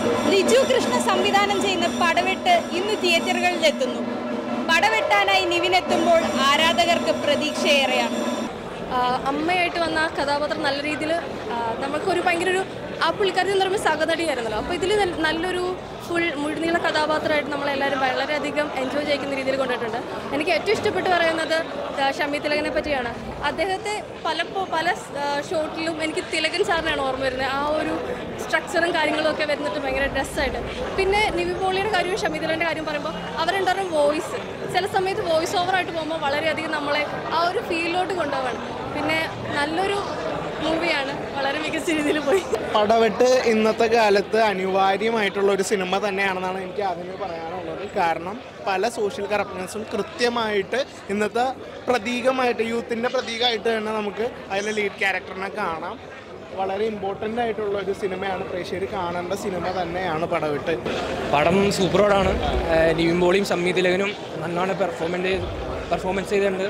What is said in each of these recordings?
ലിജു കൃഷ്ണ സംവിധാനം ചെയ്യുന്ന പടവെട്ട് ഇന്ന് തിയേറ്ററുകളിൽ എത്തുന്നു പടവെട്ടാനായി നിവിൻ എത്തുമ്പോൾ ആരാധകർക്ക് പ്രതീക്ഷയേറെയാണ് ആ, അമ്മയായിട്ട് വന്ന ആ കഥാപാത്രം നല്ല രീതിയിൽ നമുക്കൊരു ഭയങ്കര ഒരു ആ പുള്ളിക്കാരി എന്ന് പറയുമ്പോൾ സഹനടിയായിരുന്നല്ലോ അപ്പോൾ ഇതിൽ നല്ലൊരു ഫുൾ മുഴുനീള കഥാപാത്രമായിട്ട് നമ്മളെല്ലാവരും വളരെയധികം എൻജോയ് ചെയ്യിക്കുന്ന രീതിയിൽ കൊണ്ടിട്ടുണ്ട് എനിക്ക് ഏറ്റവും ഇഷ്ടപ്പെട്ട് പറയുന്നത് ആ, ഷമി തിലകനെ പറ്റിയാണ് അദ്ദേഹത്തെ പലപ്പോൾ പല ഷോട്ടിലും എനിക്ക് തിലകൻ സാറിനാണ് ഓർമ്മ വരുന്നത് ആ ഒരു സ്ട്രക്ചറും കാര്യങ്ങളും ഒക്കെ വരുന്നിട്ട് ഭയങ്കര ഡ്രസ്സായിട്ട് പിന്നെ നിവി പോളിയുടെ കാര്യവും ഷമി തിലകൻ്റെ കാര്യം പറയുമ്പോൾ അവരുണ്ടാകും വോയിസ് ചില സമയത്ത് വോയിസ് ഓവറായിട്ട് പോകുമ്പോൾ വളരെയധികം നമ്മളെ ആ ഒരു ഫീലിലോട്ട് കൊണ്ടുപോവാണ് പിന്നെ നല്ലൊരു മൂവിയാണ് വളരെ മികച്ച രീതിയിൽ പോയി പടവെട്ട് ഇന്നത്തെ കാലത്ത് അനിവാര്യമായിട്ടുള്ള ഒരു സിനിമ തന്നെയാണെന്നാണ് എനിക്ക് അതിന് പറയാനുള്ളത് കാരണം പല സോഷ്യൽ കറപ്ഷൻസും കൃത്യമായിട്ട് ഇന്നത്തെ പ്രതീകമായിട്ട് യൂത്തിൻ്റെ പ്രതീകമായിട്ട് തന്നെ നമുക്ക് അതിലെ ലീഡ് ക്യാരക്ടറിനെ കാണാം വളരെ ഇമ്പോർട്ടൻ്റ് ആയിട്ടുള്ള ഒരു സിനിമയാണ് പ്രേക്ഷകർ കാണേണ്ട സിനിമ തന്നെയാണ് പടവെട്ട് പടം സൂപ്പറോടാണ് നിവിൻ പോളിയും സമ്മി തിലകനും നല്ലോണം പെർഫോമൻസ് പെർഫോമൻസ് ചെയ്തിട്ടുണ്ട്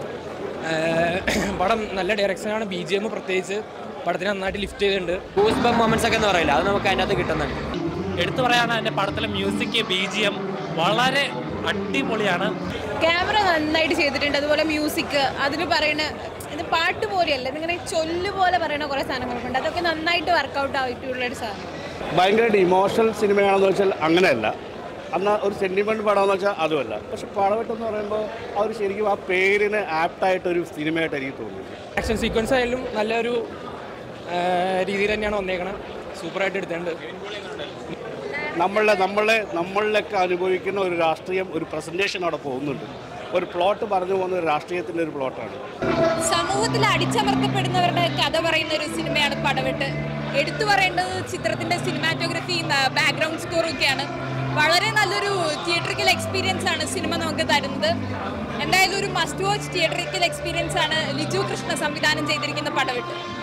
ഏഹ് പടം നല്ല ഡയറക്ഷനാണ് ബി ജി എം പ്രത്യേകിച്ച് പടത്തിന് നന്നായിട്ട് ലിഫ്റ്റ് ചെയ്തിട്ടുണ്ട് ഗൂസ് ബം മൊമെന്റ്സ് ഒക്കെ എന്ന് പറയില്ല അത് നമുക്ക് അതിനകത്ത് കിട്ടുന്നുണ്ട് എടുത്തു പറയാനാണ് എൻ്റെ പടത്തിലെ മ്യൂസിക് ബി ജി എം വളരെ അടിപൊളിയാണ് ക്യാമറ നന്നായിട്ട് ചെയ്തിട്ടുണ്ട് അതുപോലെ മ്യൂസിക് അതിൽ പറയുന്ന ഇത് പാട്ട് പോലെയല്ല ഇതിങ്ങനെ ചൊല്ല് പോലെ പറയുന്ന കുറേ സാധനങ്ങളൊക്കെ അതൊക്കെ നന്നായിട്ട് വർക്കൗട്ട് ആയിട്ടുള്ള ഒരു സാധനം ഭയങ്കരമായിട്ട് ഇമോഷണൽ സിനിമയാണെന്ന് വെച്ചാൽ അങ്ങനെയല്ല എന്നാൽ ഒരു സെൻറ്റിമെൻറ്റ് പടമെന്ന് വെച്ചാൽ അതുമല്ല പക്ഷെ പടവെട്ടെന്ന് പറയുമ്പോൾ അവർ ശരിക്കും ആ പേരിന് ആപ്റ്റായിട്ടൊരു സിനിമയായിട്ട് എനിക്ക് തോന്നുന്നു ആക്ഷൻ സീക്വൻസ് ആയാലും നല്ലൊരു ഏഹ് രീതിയിൽ തന്നെയാണ് വന്നേക്കണത് സൂപ്പറായിട്ട് എടുത്തിട്ടുണ്ട് നമ്മളെ നമ്മളെ നമ്മളിലൊക്കെ അനുഭവിക്കുന്ന ഒരു രാഷ്ട്രീയം ഒരു പ്രസൻറ്റേഷൻ അവിടെ പോകുന്നുണ്ട് ഒരു പ്ലോട്ട് പറഞ്ഞു പോകുന്ന ഒരു രാഷ്ട്രീയത്തിൻ്റെ ഒരു പ്ലോട്ടാണ് സമൂഹത്തിൽ അടിച്ചമർത്തപ്പെടുന്നവരുടെ കഥ പറയുന്ന ഒരു സിനിമയാണ് പടവെട്ട് എടുത്തു പറയേണ്ടത് ചിത്രത്തിന്റെ സിനിമാറ്റോഗ്രഫിയും ബാക്ക്ഗ്രൗണ്ട് സ്കോറും ഒക്കെയാണ് വളരെ നല്ലൊരു തിയേറ്ററിക്കൽ എക്സ്പീരിയൻസ് ആണ് സിനിമ നമുക്ക് തരുന്നത് എന്തായാലും ഒരു മസ്റ്റ് വാച്ച് തിയേറ്ററിക്കൽ എക്സ്പീരിയൻസ് ആണ് ലിജു കൃഷ്ണ സംവിധാനം ചെയ്തിരിക്കുന്ന പടവെട്ട്